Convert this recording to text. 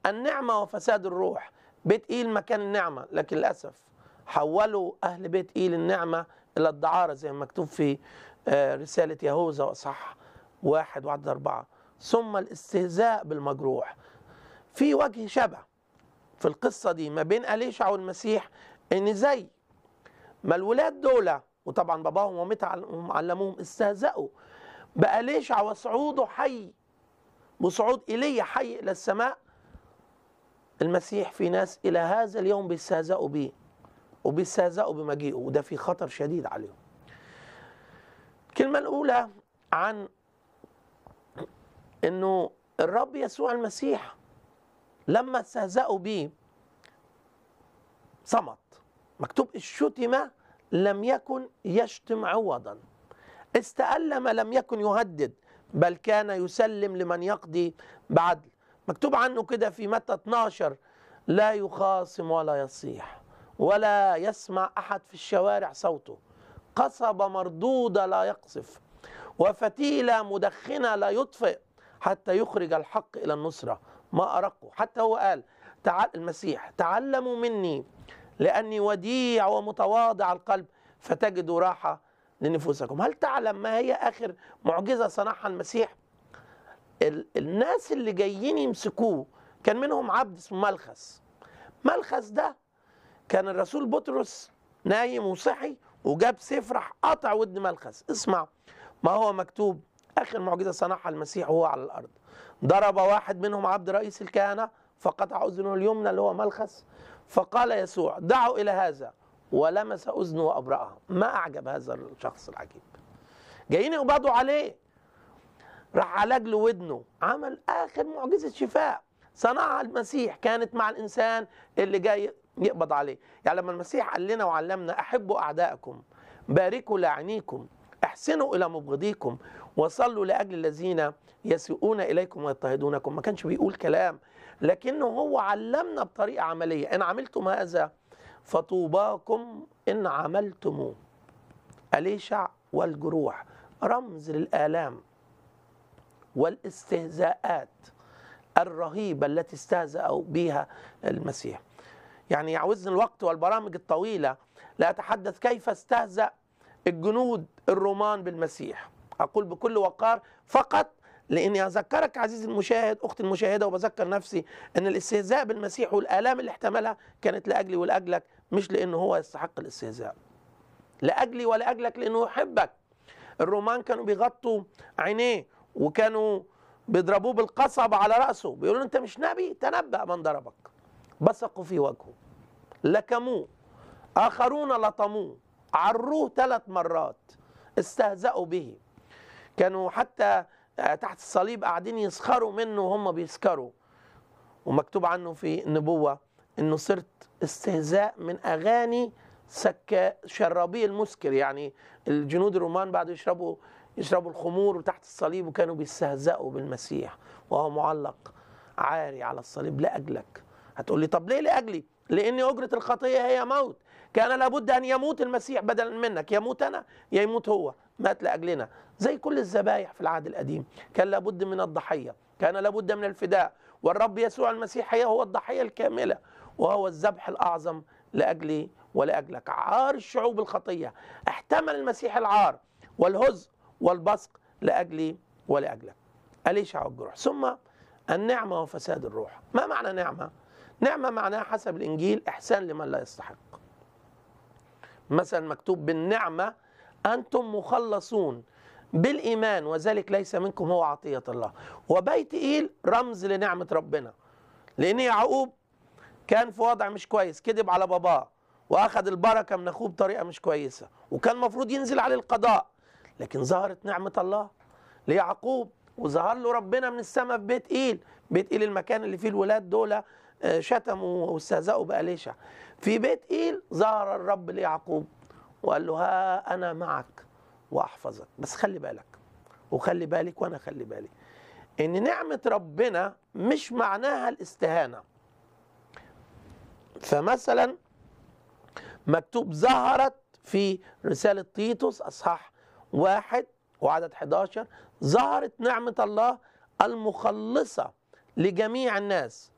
النعمة وفساد الروح بيت إيل مكان النعمة لكن للأسف حولوا أهل بيت إيل النعمة إلى الدعارة زي ما مكتوب في آه، رسالة يهوذا وصح واحد وعدد أربعة ثم الاستهزاء بالمجروح في وجه شبه في القصة دي ما بين أليشع والمسيح إن زي ما الولاد دول وطبعا باباهم ومامتهم علموهم استهزأوا بأليشع وصعوده حي بصعود ايليا حي الى السماء المسيح في ناس الى هذا اليوم بيستهزئوا بيه وبيستهزئوا بمجيئه وده في خطر شديد عليهم الكلمة الأولى عن إنه الرب يسوع المسيح لما استهزأوا بيه صمت مكتوب الشتم لم يكن يشتم عوضا استألم لم يكن يهدد بل كان يسلم لمن يقضي بعدل مكتوب عنه كده في متى 12 لا يخاصم ولا يصيح ولا يسمع أحد في الشوارع صوته قصب مردودة لا يقصف وفتيلة مدخنة لا يطفئ حتى يخرج الحق إلى النصرة ما أرقه حتى هو قال تعال المسيح تعلموا مني لأني وديع ومتواضع القلب فتجدوا راحة لنفوسكم هل تعلم ما هي آخر معجزة صنعها المسيح ال- الناس اللي جايين يمسكوه كان منهم عبد اسمه ملخس ملخس ده كان الرسول بطرس نايم وصحي وجاب سيف راح قطع ودن ملخس اسمع ما هو مكتوب اخر معجزه صنعها المسيح وهو على الارض ضرب واحد منهم عبد رئيس الكهنه فقطع اذنه اليمنى اللي هو ملخس فقال يسوع دعوا الى هذا ولمس اذنه وابراها ما اعجب هذا الشخص العجيب جايين يقبضوا عليه راح عالج له ودنه عمل اخر معجزه شفاء صنعها المسيح كانت مع الانسان اللي جاي يقبض عليه يعني لما المسيح قال لنا وعلمنا احبوا اعدائكم باركوا لاعنيكم احسنوا الى مبغضيكم وصلوا لاجل الذين يسيئون اليكم ويضطهدونكم ما كانش بيقول كلام لكنه هو علمنا بطريقه عمليه ان عملتم هذا فطوباكم ان عملتموه اليشع والجروح رمز للالام والاستهزاءات الرهيبه التي استهزأوا بها المسيح يعني يعوزني الوقت والبرامج الطويله لا اتحدث كيف استهزأ الجنود الرومان بالمسيح اقول بكل وقار فقط لاني اذكرك عزيزي المشاهد اختي المشاهده وبذكر نفسي ان الاستهزاء بالمسيح والالام اللي احتملها كانت لاجلي ولاجلك مش لانه هو يستحق الاستهزاء لاجلي ولاجلك لانه يحبك الرومان كانوا بيغطوا عينيه وكانوا بيضربوه بالقصب على راسه بيقولوا له انت مش نبي تنبأ من ضربك بصقوا في وجهه لكموه اخرون لطموه عروه ثلاث مرات استهزأوا به كانوا حتى تحت الصليب قاعدين يسخروا منه وهم بيسكروا ومكتوب عنه في النبوة انه صرت استهزاء من اغاني سكا شرابي المسكر يعني الجنود الرومان بعد يشربوا يشربوا الخمور تحت الصليب وكانوا بيستهزئوا بالمسيح وهو معلق عاري على الصليب لاجلك هتقول لي طب ليه لاجلي لان اجره الخطيه هي موت كان لابد ان يموت المسيح بدلا منك يموت انا يا يموت هو مات لاجلنا زي كل الذبايح في العهد القديم كان لابد من الضحيه كان لابد من الفداء والرب يسوع المسيح هي هو الضحيه الكامله وهو الذبح الاعظم لاجلي ولاجلك عار الشعوب الخطيه احتمل المسيح العار والهزء والبصق لاجلي ولاجلك اليشع والجروح ثم النعمه وفساد الروح ما معنى نعمه نعمه معناها حسب الانجيل احسان لمن لا يستحق مثلا مكتوب بالنعمه انتم مخلصون بالايمان وذلك ليس منكم هو عطيه الله وبيت ايل رمز لنعمه ربنا لان يعقوب كان في وضع مش كويس كذب على باباه واخذ البركه من اخوه بطريقه مش كويسه وكان المفروض ينزل عليه القضاء لكن ظهرت نعمه الله ليعقوب وظهر له ربنا من السماء في بيت ايل بيت ايل المكان اللي فيه الولاد دول شتموا واستهزأوا بأليشع في بيت ايل ظهر الرب ليعقوب وقال له ها انا معك واحفظك بس خلي بالك وخلي بالك وانا خلي بالي ان نعمه ربنا مش معناها الاستهانه فمثلا مكتوب ظهرت في رساله تيتوس اصحاح واحد وعدد 11 ظهرت نعمه الله المخلصه لجميع الناس